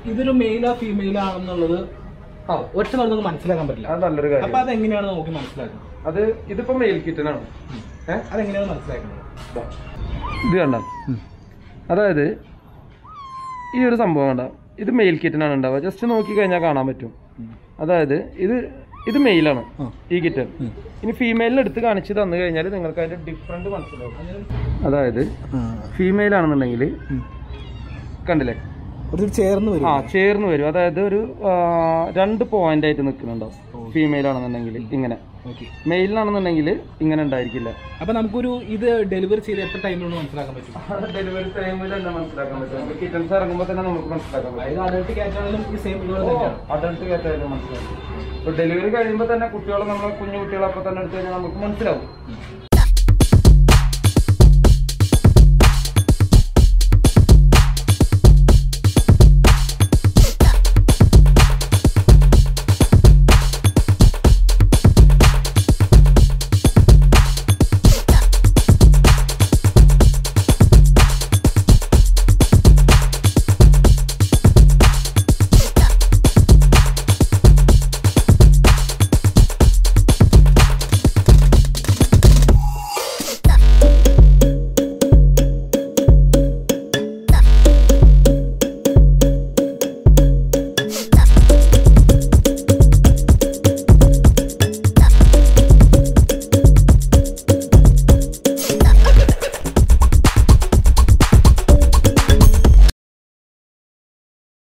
ഇതൊരു മെയിലാ ഫീമെയിലാ ആണെന്നുള്ളത് ആ, ഒറ്റ നമുക്ക് മനസ്സിലാക്കാൻ പറ്റില്ല അത് നല്ലൊരു അപ്പൊ കാര്യം അതെങ്ങനെയാണ് നോക്കി മനസ്സിലാക്കുന്നത് അത് ഇതിപ്പോ മെയിൽ കിറ്റനാണ് ഏഹ് അതെങ്ങനെയാണ് മനസ്സിലാക്കുന്നത് ഇത് കണ്ട അതായത് ഈ ഒരു സംഭവം കണ്ട ഇത് മെയിൽ കിറ്റനാണ് ഉണ്ടാവുക ജസ്റ്റ് നോക്കി കഴിഞ്ഞാൽ കാണാൻ പറ്റും അതായത് ഇത് ഇത് മെയിലാണ് ആ. ഈ കിറ്റൻ ഇനി ഫീമെയിലിന് എടുത്ത് കാണിച്ച് തന്നു കഴിഞ്ഞാൽ നിങ്ങൾക്ക് അതിന്റെ ഡിഫറൻറ്റ് മനസ്സിലാവും അതായത് ഫീമെയിൽ ആണെന്നുണ്ടെങ്കിൽ കണ്ടില്ലേ ഒരു ചേർന്ന് വരും ആ ചേർന്ന് വരും അതായത് ഒരു ആ, രണ്ട് പോയിന്റ് ആയിട്ട് നിൽക്കുന്നുണ്ടാവും ഫീമെയിൽ ആണെന്നുണ്ടെങ്കിൽ ഇങ്ങനെ ഓക്കെ മെയിലിനാണെന്നുണ്ടെങ്കിൽ ഇങ്ങനെ ഉണ്ടായിരിക്കില്ല അപ്പൊ നമുക്കൊരു ഇത് ഡെലിവറി ചെയ്ത് എത്ര ടൈമിലാണ് മനസ്സിലാക്കാൻ പറ്റും ഡെലിവറി ടൈമിൽ തന്നെ മനസ്സിലാക്കാൻ പറ്റും കിറ്റൻസ് ഇറങ്ങുമ്പോൾ തന്നെ നമുക്ക് മനസ്സിലാക്കാൻ പറ്റും അതായത് അഡൽട്ട് ക്യാറ്റാണെങ്കിലും ഈ സെയിം ഇതുപോലെ തന്നെയാണ് അഡൾട്ട് കേട്ടായാലും മനസ്സിലാവും ഇപ്പൊ ഡെലിവറി കഴിയുമ്പോൾ തന്നെ കുട്ടികളെ നമ്മളെ കുഞ്ഞു കുട്ടികളെ അപ്പൊ തന്നെ എടുത്തു കഴിഞ്ഞാൽ നമുക്ക് മനസ്സിലാവും